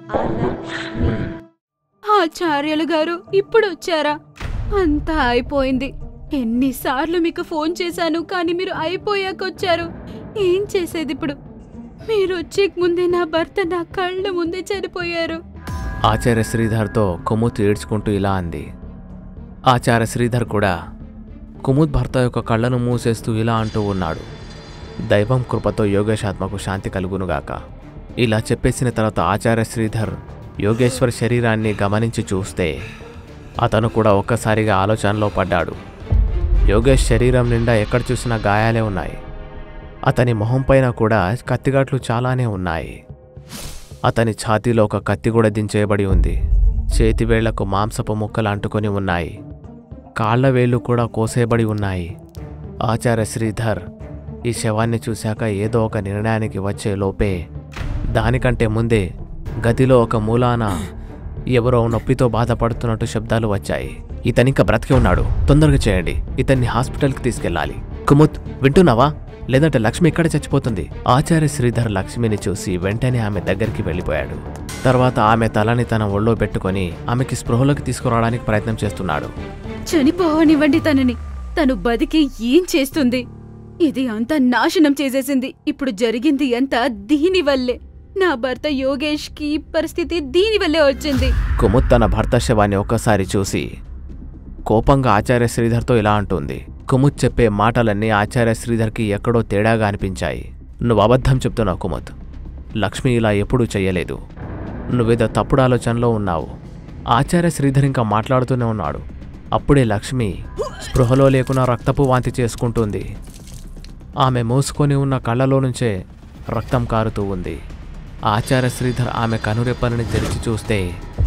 ఆచార్యులు గారు ఇప్పుడు వచ్చారా అంతా అయిపోయింది ఎన్నిసార్లు మీకు ఫోన్ చేశాను కానీ మీరు అయిపోయాక వచ్చారు ఏం చేసేది ఇప్పుడు మీరు వచ్చే ముందే నా భర్త నా కళ్ళ ముందే చనిపోయారు ఆచార్య శ్రీధర్తో కుముద్ ఏడ్చుకుంటూ ఇలా అంది ఆచార్య శ్రీధర్ కూడా కుముద్ భర్త యొక్క కళ్ళను మూసేస్తూ ఇలా అంటూ ఉన్నాడు దైవం కృపతో యోగేశాత్మకు శాంతి కలుగునుగాక ఇలా చెప్పేసిన తర్వాత ఆచార్య శ్రీధర్ యోగేశ్వర్ శరీరాన్ని గమనించి చూస్తే అతను కూడా ఒక్కసారిగా ఆలోచనలో పడ్డాడు యోగేష్ శరీరం నిండా ఎక్కడ చూసినా గాయాలే ఉన్నాయి అతని మొహం పైన కూడా కత్తిగాట్లు చాలానే ఉన్నాయి అతని ఛాతీలో ఒక కత్తి కూడా దించేయబడి ఉంది చేతివేళ్లకు మాంసపు ముక్కలు అంటుకొని ఉన్నాయి కాళ్ల వేళ్ళు కూడా కోసేయబడి ఉన్నాయి ఆచార్య శ్రీధర్ ఈ శవాన్ని చూశాక ఏదో ఒక నిర్ణయానికి వచ్చే లోపే దానికంటే ముందే గదిలో ఒక మూలాన ఎవరో నొప్పితో బాధపడుతున్నట్టు శబ్దాలు వచ్చాయి ఇతనింక బ్రతికి ఉన్నాడు తొందరగా చేయండి ఇతన్ని హాస్పిటల్కి తీసుకెళ్ళాలి కుముత్ వింటున్నావా లేదంటే లక్ష్మి ఇక్కడ చచ్చిపోతుంది ఆచార్య శ్రీధర్ లక్ష్మిని చూసి వెంటనే ఆమె దగ్గరికి వెళ్ళిపోయాడు తర్వాత ఆమె తలని తన ఒళ్ళో పెట్టుకొని ఆమెకి స్పృహలోకి తీసుకురావడానికి ప్రయత్నం చేస్తున్నాడు చనిపోవనివ్వండి తనని తను బతికి ఏం చేస్తుంది ఇది అంతా నాశనం చేసేసింది ఇప్పుడు జరిగింది అంతా దీని వల్లే నా భర్త యోగేష్ కి పరిస్థితి దీని వల్లే వచ్చింది కుముద్ తన భర్త శవాన్ని ఒక్కసారి చూసి కోపంగా ఆచార్య శ్రీధర్తో ఇలా అంటుంది కుముద్ చెప్పే మాటలన్నీ ఆచార్య శ్రీధర్కి ఎక్కడో తేడాగా అనిపించాయి నువ్వు అబద్ధం చెప్తున్నావు కుముద్ లక్ష్మి ఇలా ఎప్పుడూ చెయ్యలేదు నువ్వేదో తప్పుడు ఆలోచనలో ఉన్నావు ఆచార్య శ్రీధర్ ఇంకా మాట్లాడుతూనే ఉన్నాడు అప్పుడే లక్ష్మి స్పృహలో లేకున్నా రక్తపు వాంతి చేసుకుంటుంది ఆమె మూసుకొని ఉన్న కళ్ళలో నుంచే రక్తం కారుతూ ఉంది ఆచార్య శ్రీధర్ ఆమె కనురెప్పలని తెరిచి చూస్తే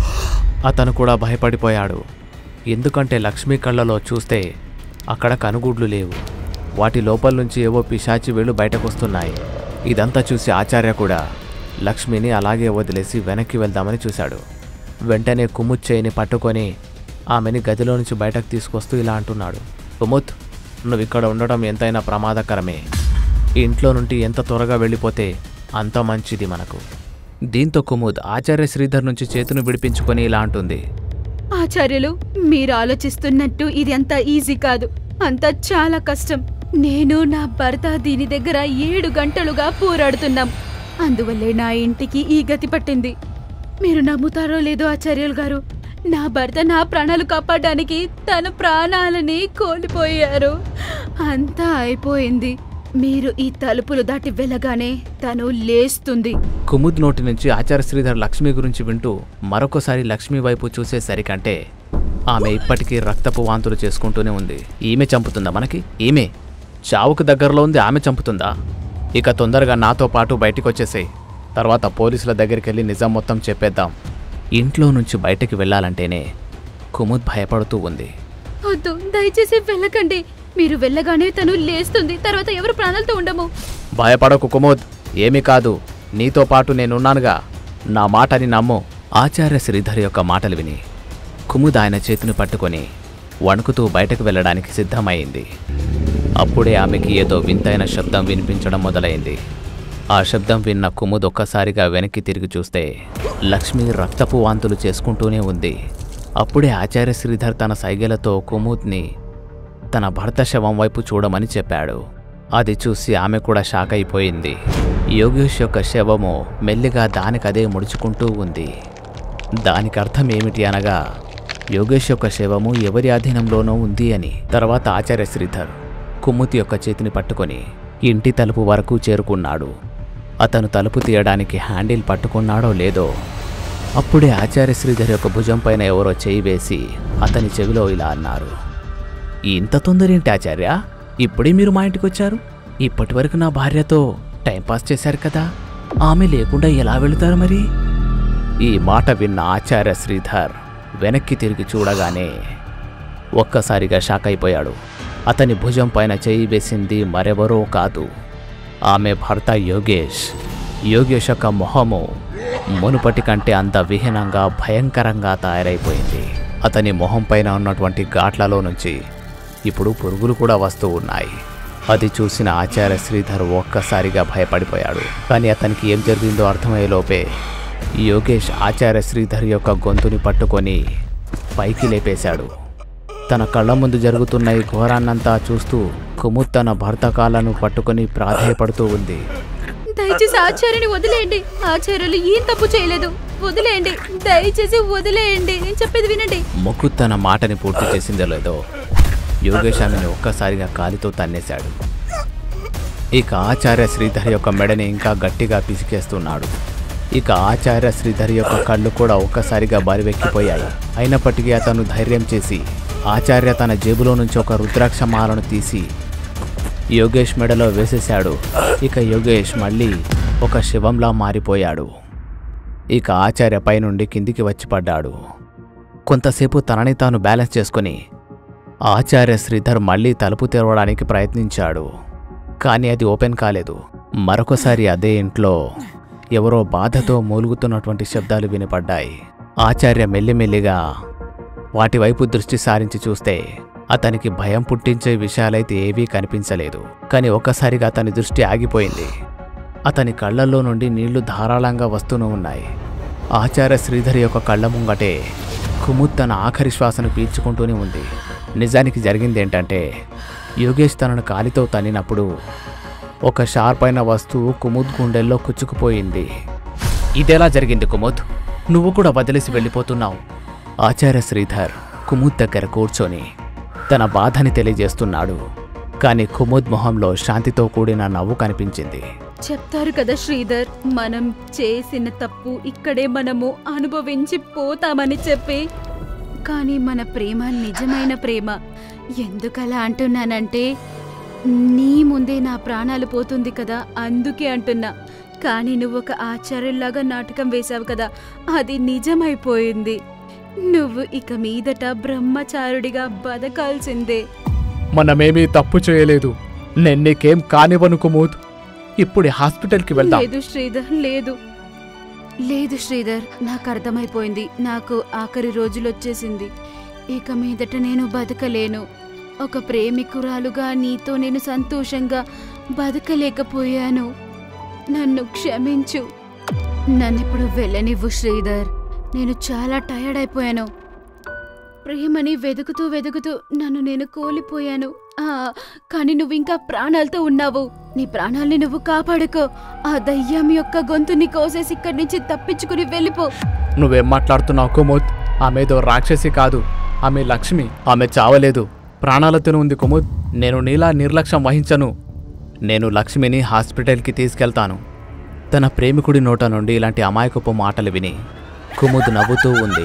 అతను కూడా భయపడిపోయాడు ఎందుకంటే లక్ష్మి కళ్ళలో చూస్తే అక్కడ కనుగుడ్లు లేవు వాటి లోపల నుంచి ఏవో పిశాచి వేళ్ళు బయటకొస్తున్నాయి ఇదంతా చూసి ఆచార్య కూడా లక్ష్మిని అలాగే వదిలేసి వెనక్కి వెళ్దామని చూశాడు వెంటనే కుముద్ చేయిని పట్టుకొని ఆమెని గదిలో నుంచి బయటకు తీసుకొస్తూ ఇలా అంటున్నాడు కుముద్ నువ్వు ఇక్కడ ఉండడం ఎంతైనా ప్రమాదకరమే ఇంట్లో నుండి ఎంత త్వరగా వెళ్ళిపోతే అంత మంచిది మనకు దీంతో కుముద్ ఆచార్య శ్రీధర్ నుంచి చేతును విడిపించుకొని ఇలా అంటుంది ఆచార్యులు మీరు ఆలోచిస్తున్నట్టు ఇది అంత ఈజీ కాదు అంతా చాలా కష్టం నేను నా భర్త దీని దగ్గర ఏడు గంటలుగా పోరాడుతున్నాం అందువల్లే నా ఇంటికి ఈ గతి పట్టింది మీరు నమ్ముతారో లేదో ఆచార్యులు గారు నా భర్త నా ప్రాణాలు కాపాడడానికి తన ప్రాణాలని కోల్పోయారు అంతా అయిపోయింది మీరు ఈ తలుపులు దాటి వెళ్ళగానే తను లేస్తుంది కుముద్ నోటి నుంచి ఆచార్య శ్రీధర్ లక్ష్మి గురించి వింటూ మరొకసారి లక్ష్మి వైపు చూసేసరికంటే ఆమె ఇప్పటికీ రక్తపు వాంతులు చేసుకుంటూనే ఉంది ఈమె చంపుతుందా మనకి ఈమె చావుకు దగ్గరలో ఉంది ఆమె చంపుతుందా ఇక తొందరగా నాతో పాటు బయటికి వచ్చేసేయ్ తర్వాత పోలీసుల దగ్గరికి వెళ్ళి నిజం మొత్తం చెప్పేద్దాం ఇంట్లో నుంచి బయటికి వెళ్ళాలంటేనే కుముద్ భయపడుతూ ఉంది వద్దు దయచేసి వెళ్ళకండి మీరు వెళ్ళగానే తను లేస్తుంది తర్వాత ఎవరు ప్రాణాలతో ఉండము భయపడకు కుముద్ ఏమీ కాదు నీతో పాటు నేనున్నానుగా నా మాటని నమ్ము ఆచార్య శ్రీధర్ యొక్క మాటలు విని కుముద్ ఆయన చేతిని పట్టుకొని వణుకుతూ బయటకు వెళ్ళడానికి సిద్ధమైంది అప్పుడే ఆమెకి ఏదో వింతైన శబ్దం వినిపించడం మొదలైంది ఆ శబ్దం విన్న కుముద్ ఒక్కసారిగా వెనక్కి తిరిగి చూస్తే లక్ష్మి రక్తపు వాంతులు చేసుకుంటూనే ఉంది అప్పుడే ఆచార్య శ్రీధర్ తన సైగలతో కుముద్ని తన భర్త శవం వైపు చూడమని చెప్పాడు అది చూసి ఆమె కూడా షాక్ అయిపోయింది యోగేష్ యొక్క శవము మెల్లిగా దానికదే ముడుచుకుంటూ ఉంది దానికి అర్థం ఏమిటి అనగా యోగేష్ యొక్క శవము ఎవరి అధీనంలోనో ఉంది అని తర్వాత ఆచార్య శ్రీధర్ కుమ్ముతి యొక్క చేతిని పట్టుకొని ఇంటి తలుపు వరకు చేరుకున్నాడు అతను తలుపు తీయడానికి హ్యాండిల్ పట్టుకున్నాడో లేదో అప్పుడే ఆచార్య శ్రీధర్ యొక్క భుజం పైన ఎవరో చేయి వేసి అతని చెవిలో ఇలా అన్నారు ఇంత తొందరేంటి ఆచార్య ఇప్పుడే మీరు మా ఇంటికి వచ్చారు ఇప్పటి వరకు నా భార్యతో టైంపాస్ చేశారు కదా ఆమె లేకుండా ఎలా వెళుతారు మరి ఈ మాట విన్న ఆచార్య శ్రీధర్ వెనక్కి తిరిగి చూడగానే ఒక్కసారిగా షాక్ అయిపోయాడు అతని భుజం పైన చేయి వేసింది మరెవరో కాదు ఆమె భర్త యోగేష్ యోగేష్ యొక్క మొహము మునుపటి కంటే అంత విహీనంగా భయంకరంగా తయారైపోయింది అతని మొహం పైన ఉన్నటువంటి ఘాట్లలో నుంచి ఇప్పుడు పురుగులు కూడా వస్తూ ఉన్నాయి అది చూసిన ఆచార్య శ్రీధర్ ఒక్కసారిగా భయపడిపోయాడు కానీ అతనికి ఏం జరిగిందో అర్థమయ్యేలోపే యోగేష్ ఆచార్య శ్రీధర్ యొక్క గొంతుని పట్టుకొని పైకి లేపేశాడు తన కళ్ళ ముందు జరుగుతున్న ఈ ఘోరాన్నంతా చూస్తూ కుముద్ తన భర్త కాళ్ళను పట్టుకొని ప్రాధేయపడుతూ ఉంది దయచేసి ఆచార్యని వదిలేయండి ఆచార్యులు ఏం తప్పు చేయలేదు వదిలేయండి దయచేసి వదిలేయండి నేను చెప్పేది వినండి ముక్కు తన మాటని పూర్తి చేసిందో లేదో యోగేష్ ఆమెను ఒక్కసారిగా కాలితో తన్నేశాడు ఇక ఆచార్య శ్రీధర్ యొక్క మెడని ఇంకా గట్టిగా పిసికేస్తున్నాడు ఇక ఆచార్య శ్రీధర్ యొక్క కళ్ళు కూడా ఒక్కసారిగా బరివెక్కిపోయాయి అయినప్పటికీ అతను ధైర్యం చేసి ఆచార్య తన జేబులో నుంచి ఒక రుద్రాక్ష మాలను తీసి యోగేష్ మెడలో వేసేశాడు ఇక యోగేష్ మళ్ళీ ఒక శివంలా మారిపోయాడు ఇక ఆచార్య పైనుండి కిందికి వచ్చి పడ్డాడు కొంతసేపు తనని తాను బ్యాలెన్స్ చేసుకుని ఆచార్య శ్రీధర్ మళ్ళీ తలుపు తెరవడానికి ప్రయత్నించాడు కానీ అది ఓపెన్ కాలేదు మరొకసారి అదే ఇంట్లో ఎవరో బాధతో మూలుగుతున్నటువంటి శబ్దాలు వినపడ్డాయి ఆచార్య మెల్లిమెల్లిగా వాటి వైపు దృష్టి సారించి చూస్తే అతనికి భయం పుట్టించే విషయాలైతే ఏవీ కనిపించలేదు కానీ ఒక్కసారిగా అతని దృష్టి ఆగిపోయింది అతని కళ్ళల్లో నుండి నీళ్లు ధారాళంగా వస్తూనే ఉన్నాయి ఆచార్య శ్రీధర్ యొక్క కళ్ళ ముంగటే కుముద్ తన ఆఖరి శ్వాసను పీల్చుకుంటూనే ఉంది నిజానికి జరిగింది ఏంటంటే యోగేష్ తనను కాలితో తన్నినప్పుడు ఒక షార్ప్ అయిన వస్తువు కుముద్ గుండెల్లో కుచ్చుకుపోయింది ఇదెలా జరిగింది కుముద్ నువ్వు కూడా వదిలేసి వెళ్ళిపోతున్నావు ఆచార్య శ్రీధర్ కుముద్ దగ్గర కూర్చొని తన బాధని తెలియజేస్తున్నాడు కానీ కుముద్ మొహంలో శాంతితో కూడిన నవ్వు కనిపించింది చెప్తారు కదా శ్రీధర్ మనం చేసిన తప్పు ఇక్కడే మనము అనుభవించి పోతామని చెప్పి కానీ మన ప్రేమ నిజమైన ప్రేమ ఎందుకలా అంటున్నానంటే నీ ముందే నా ప్రాణాలు పోతుంది కదా అందుకే అంటున్నా కానీ నువ్వు ఒక ఆచార్యుల్లాగా నాటకం వేశావు కదా అది నిజమైపోయింది నువ్వు ఇక మీదట బ్రహ్మచారుడిగా బతకాల్సిందే మనమేమీ తప్పు చేయలేదు నేను నీకేం కానివ్వను కుముద్ ఇప్పుడు హాస్పిటల్కి లేదు శ్రీధర్ లేదు లేదు శ్రీధర్ నాకు అర్థమైపోయింది నాకు ఆఖరి రోజులు వచ్చేసింది ఇక మీదట నేను బతకలేను ఒక ప్రేమికురాలుగా నీతో నేను సంతోషంగా బతకలేకపోయాను నన్ను క్షమించు నన్ను ఇప్పుడు వెళ్ళనివ్వు శ్రీధర్ నేను చాలా టయర్డ్ అయిపోయాను ప్రేమని వెతుకుతూ వెతుకుతూ నన్ను నేను కోల్పోయాను ఆ, కానీ నువ్వు ఇంకా ప్రాణాలతో ఉన్నావు నీ ప్రాణాల్ని నువ్వు కాపాడుకో ఆ దయ్యం యొక్క గొంతుని కోసేసి ఇక్కడి నుంచి తప్పించుకుని వెళ్ళిపో నువ్వేం మాట్లాడుతున్నావు కుముద్ ఆమెదో రాక్షసి కాదు ఆమె లక్ష్మి ఆమె చావలేదు ప్రాణాలతోనే ఉంది కుముద్ నేను నీలా నిర్లక్ష్యం వహించను నేను లక్ష్మిని హాస్పిటల్కి తీసుకెళ్తాను తన ప్రేమికుడి నోట నుండి ఇలాంటి అమాయకపు మాటలు విని కుముద్ నవ్వుతూ ఉంది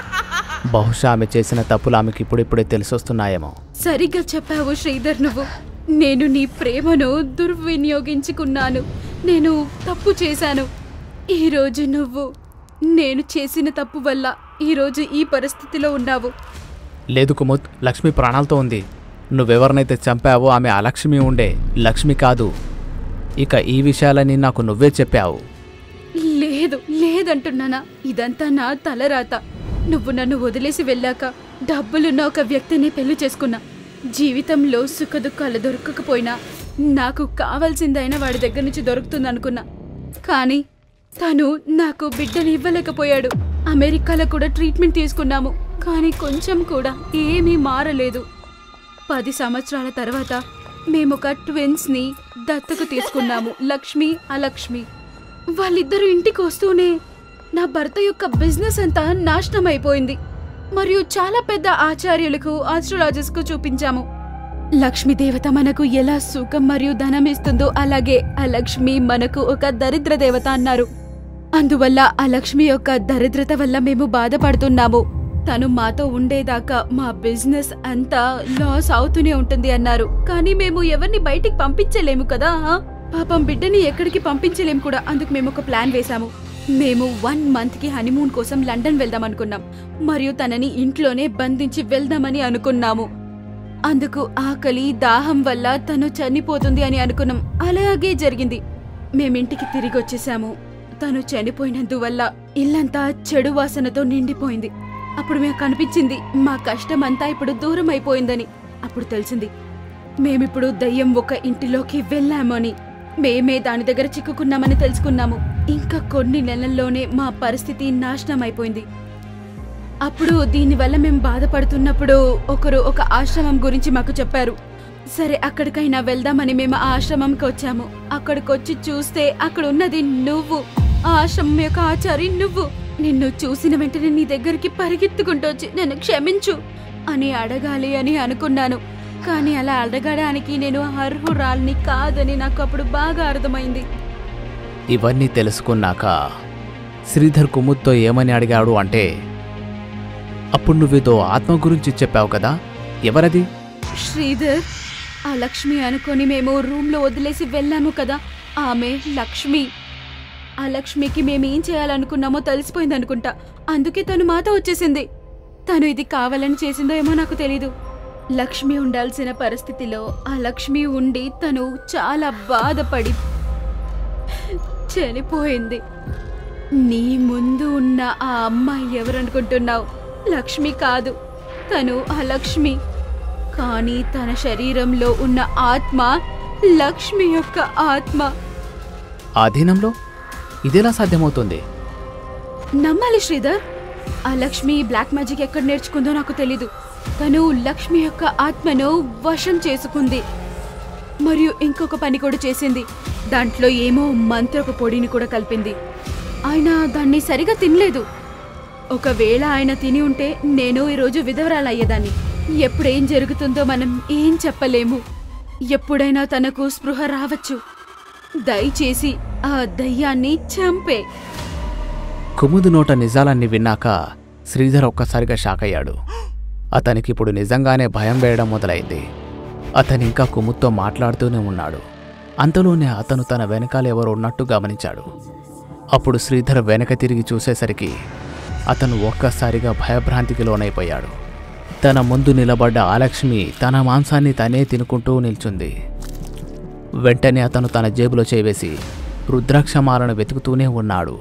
బహుశా ఆమె చేసిన తప్పులు ఆమెకి ఇప్పుడిప్పుడే తెలిసొస్తున్నాయేమో సరిగ్గా చెప్పావు శ్రీధర్ నువ్వు నేను నీ ప్రేమను దుర్వినియోగించుకున్నాను నేను తప్పు చేశాను ఈరోజు నువ్వు నేను చేసిన తప్పు వల్ల ఈరోజు ఈ పరిస్థితిలో ఉన్నావు లేదు కుముద్ లక్ష్మి ప్రాణాలతో ఉంది నువ్వెవరినైతే చంపావో ఆమె అలక్ష్మి ఉండే లక్ష్మి కాదు ఇక ఈ విషయాలని నాకు నువ్వే చెప్పావు లేదు లేదంటున్నానా ఇదంతా నా తలరాత నువ్వు నన్ను వదిలేసి వెళ్ళాక డబ్బులున్న ఒక వ్యక్తిని పెళ్లి చేసుకున్నా జీవితంలో సుఖదుఖాలు దొరకకపోయినా నాకు కావాల్సిందైనా వాడి దగ్గర నుంచి దొరుకుతుందనుకున్నా కానీ తను నాకు బిడ్డని ఇవ్వలేకపోయాడు అమెరికాలో కూడా ట్రీట్మెంట్ తీసుకున్నాము కానీ కొంచెం కూడా ఏమీ మారలేదు పది సంవత్సరాల తర్వాత మేము ఒక ట్విన్స్ ని దత్తకు తీసుకున్నాము లక్ష్మి అలక్ష్మి వాళ్ళిద్దరూ ఇంటికి వస్తూనే నా భర్త యొక్క బిజినెస్ అంతా నాశనం అయిపోయింది మరియు చాలా పెద్ద ఆచార్యులకు ఆస్ట్రాలజర్స్ కు చూపించాము లక్ష్మి దేవత మనకు ఎలా సుఖం మరియు ధనం ఇస్తుందో అలాగే ఆ లక్ష్మి మనకు ఒక దరిద్ర దేవత అన్నారు అందువల్ల ఆ లక్ష్మి యొక్క దరిద్రత వల్ల మేము బాధపడుతున్నాము తను మాతో ఉండేదాకా మా బిజినెస్ అంతా లాస్ అవుతూనే ఉంటుంది అన్నారు కానీ మేము ఎవరిని బయటికి పంపించలేము కదా ఆ? పాపం బిడ్డని ఎక్కడికి పంపించలేము కూడా అందుకు మేము ఒక ప్లాన్ వేశాము మేము వన్ మంత్ కి హనీమూన్ కోసం లండన్ వెళ్దాం అనుకున్నాం మరియు తనని ఇంట్లోనే బంధించి వెళ్దామని అనుకున్నాము అందుకు ఆకలి దాహం వల్ల తను చనిపోతుంది అని అనుకున్నాం అలాగే జరిగింది మేమింటికి తిరిగి వచ్చేసాము తను చనిపోయినందువల్ల ఇల్లంతా చెడు వాసనతో నిండిపోయింది అప్పుడు మేము కనిపించింది మా కష్టమంతా ఇప్పుడు దూరం అయిపోయిందని అప్పుడు తెలిసింది మేమిప్పుడు దయ్యం ఒక ఇంటిలోకి వెళ్ళామని మేమే దాని దగ్గర చిక్కుకున్నామని తెలుసుకున్నాము ఇంకా కొన్ని నెలల్లోనే మా పరిస్థితి నాశనం అయిపోయింది అప్పుడు దీనివల్ల మేము బాధపడుతున్నప్పుడు ఒకరు ఒక ఆశ్రమం గురించి మాకు చెప్పారు సరే అక్కడికైనా వెళ్దామని మేము ఆ ఆశ్రమంకి వచ్చాము అక్కడికి వచ్చి చూస్తే అక్కడ ఉన్నది నువ్వు ఆ ఆశ్రమం యొక్క ఆచారి నువ్వు నిన్ను చూసిన వెంటనే నీ దగ్గరికి పరిగెత్తుకుంటూ వచ్చి నన్ను క్షమించు అని అడగాలి అని అనుకున్నాను కానీ అలా అడగడానికి నేను అర్హురాల్ని కాదని నాకు అప్పుడు బాగా అర్థమైంది ఇవన్నీ తెలుసుకున్నాక శ్రీధర్ కుముద్తో ఏమని అడిగాడు అంటే అప్పుడు నువ్వేదో ఆత్మ గురించి చెప్పావు కదా ఎవరది శ్రీధర్ ఆ లక్ష్మి అనుకొని మేము రూమ్లో వదిలేసి వెళ్ళాము కదా ఆమె లక్ష్మి ఆ లక్ష్మికి మేము ఏం చేయాలనుకున్నామో తెలిసిపోయింది అనుకుంటా అందుకే తను మాతో వచ్చేసింది తను ఇది కావాలని చేసిందో ఏమో నాకు తెలీదు లక్ష్మి ఉండాల్సిన పరిస్థితిలో ఆ లక్ష్మి ఉండి తను చాలా బాధపడి చనిపోయింది నీ ముందు ఉన్న ఆ అమ్మాయి ఎవరనుకుంటున్నావు లక్ష్మి కాదు తను ఆ లక్ష్మి కానీ తన శరీరంలో ఉన్న ఆత్మ లక్ష్మి యొక్క ఆత్మ ఆధీనంలో ఇదెలా సాధ్యమవుతుంది నమ్మాలి శ్రీధర్ ఆ లక్ష్మి బ్లాక్ మ్యాజిక్ ఎక్కడ నేర్చుకుందో నాకు తెలీదు తను లక్ష్మి యొక్క ఆత్మను వశం చేసుకుంది మరియు ఇంకొక పని కూడా చేసింది దాంట్లో ఏమో మంత్రపు పొడిని కూడా కలిపింది ఆయన దాన్ని సరిగా తినలేదు ఒకవేళ ఆయన తిని ఉంటే నేను ఈరోజు విధవరాలయ్యేదాన్ని ఎప్పుడేం జరుగుతుందో మనం ఏం చెప్పలేము ఎప్పుడైనా తనకు స్పృహ రావచ్చు దయచేసి ఆ దయ్యాన్ని చంపే కుముదు నోట నిజాలన్నీ విన్నాక శ్రీధర్ ఒక్కసారిగా షాక్ అయ్యాడు అతనికి ఇప్పుడు నిజంగానే భయం వేయడం మొదలైంది అతను ఇంకా కుముద్తో మాట్లాడుతూనే ఉన్నాడు అంతలోనే అతను తన వెనకాల ఎవరు ఉన్నట్టు గమనించాడు అప్పుడు శ్రీధర్ వెనక తిరిగి చూసేసరికి అతను ఒక్కసారిగా భయభ్రాంతికి లోనైపోయాడు తన ముందు నిలబడ్డ ఆలక్ష్మి తన మాంసాన్ని తనే తినుకుంటూ నిల్చుంది వెంటనే అతను తన జేబులో చేవేసి రుద్రాక్షమాలను వెతుకుతూనే ఉన్నాడు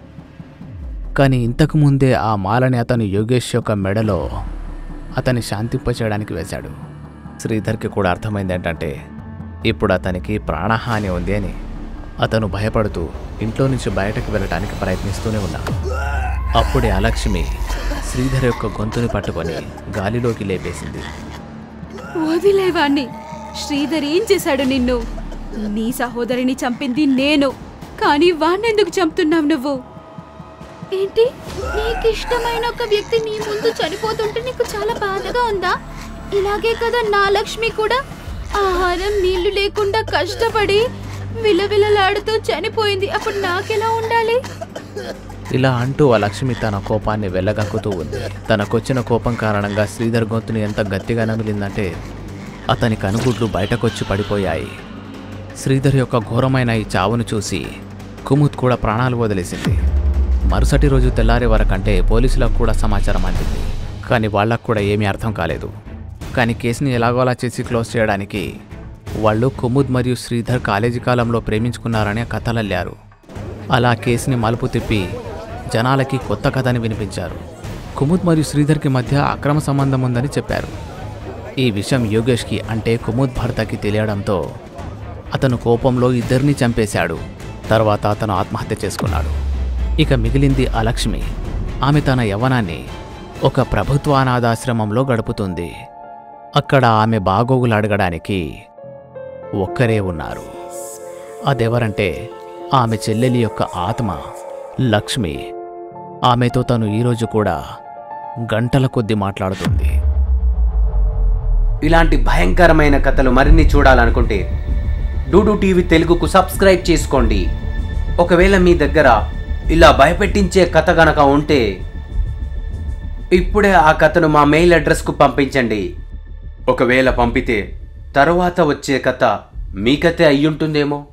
కానీ ఇంతకు ముందే ఆ మాలని అతను యోగేష్ యొక్క మెడలో అతన్ని శాంతింపచేయడానికి వేశాడు శ్రీధర్కి కూడా అర్థమైంది ఏంటంటే ఇప్పుడు అతనికి ప్రాణహాని ఉంది అని అతను భయపడుతూ ఇంట్లో నుంచి బయటకు వెళ్ళటానికి ప్రయత్నిస్తూనే ఉన్నాడు అప్పుడే అలక్ష్మి శ్రీధర్ యొక్క గొంతుని పట్టుకొని గాలిలోకి లేపేసింది వదిలేవాణ్ణి శ్రీధర్ ఏం చేశాడు నిన్ను నీ సహోదరిని చంపింది నేను కానీ వాణ్ణెందుకు చంపుతున్నావు నువ్వు ఏంటి నీకు ఇష్టమైన ఒక వ్యక్తి నీ ముందు చనిపోతుంటే నీకు చాలా బాధగా ఉందా ఇలాగే కదా నా లక్ష్మి కూడా ఆహారం నీళ్లు లేకుండా కష్టపడి విలవిలలాడుతూ చనిపోయింది అప్పుడు నాకెలా ఉండాలి ఇలా అంటూ ఆ లక్ష్మి తన కోపాన్ని వెళ్ళగక్కుతూ ఉంది తనకొచ్చిన కోపం కారణంగా శ్రీధర్ గొంతుని ఎంత గట్టిగా నమిలిందంటే అతని కనుగుడ్లు బయటకొచ్చి పడిపోయాయి శ్రీధర్ యొక్క ఘోరమైన ఈ చావును చూసి కుముద్ కూడా ప్రాణాలు వదిలేసింది మరుసటి రోజు తెల్లారే వరకంటే పోలీసులకు కూడా సమాచారం అందింది కానీ వాళ్ళకు కూడా ఏమీ అర్థం కాలేదు కానీ కేసుని ఎలాగోలా చేసి క్లోజ్ చేయడానికి వాళ్ళు కుముద్ మరియు శ్రీధర్ కాలేజీ కాలంలో ప్రేమించుకున్నారనే కథలల్లారు అలా కేసుని మలుపు తిప్పి జనాలకి కొత్త కథని వినిపించారు కుముద్ మరియు శ్రీధర్కి మధ్య అక్రమ సంబంధం ఉందని చెప్పారు ఈ విషయం యోగేష్కి అంటే కుముద్ భర్తకి తెలియడంతో అతను కోపంలో ఇద్దరిని చంపేశాడు తర్వాత అతను ఆత్మహత్య చేసుకున్నాడు ఇక మిగిలింది అలక్ష్మి ఆమె తన యవ్వనాన్ని ఒక ప్రభుత్వ అనాథాశ్రమంలో గడుపుతుంది అక్కడ ఆమె బాగోగులు అడగడానికి ఒక్కరే ఉన్నారు అదెవరంటే ఆమె చెల్లెలి యొక్క ఆత్మ లక్ష్మి ఆమెతో తను ఈరోజు కూడా గంటల కొద్దీ మాట్లాడుతుంది ఇలాంటి భయంకరమైన కథలు మరిన్ని చూడాలనుకుంటే డూడు టీవీ తెలుగుకు సబ్స్క్రైబ్ చేసుకోండి ఒకవేళ మీ దగ్గర ఇలా భయపెట్టించే కథ గనక ఉంటే ఇప్పుడే ఆ కథను మా మెయిల్ అడ్రస్కు పంపించండి ఒకవేళ పంపితే తరువాత వచ్చే కథ మీ కథే అయ్యుంటుందేమో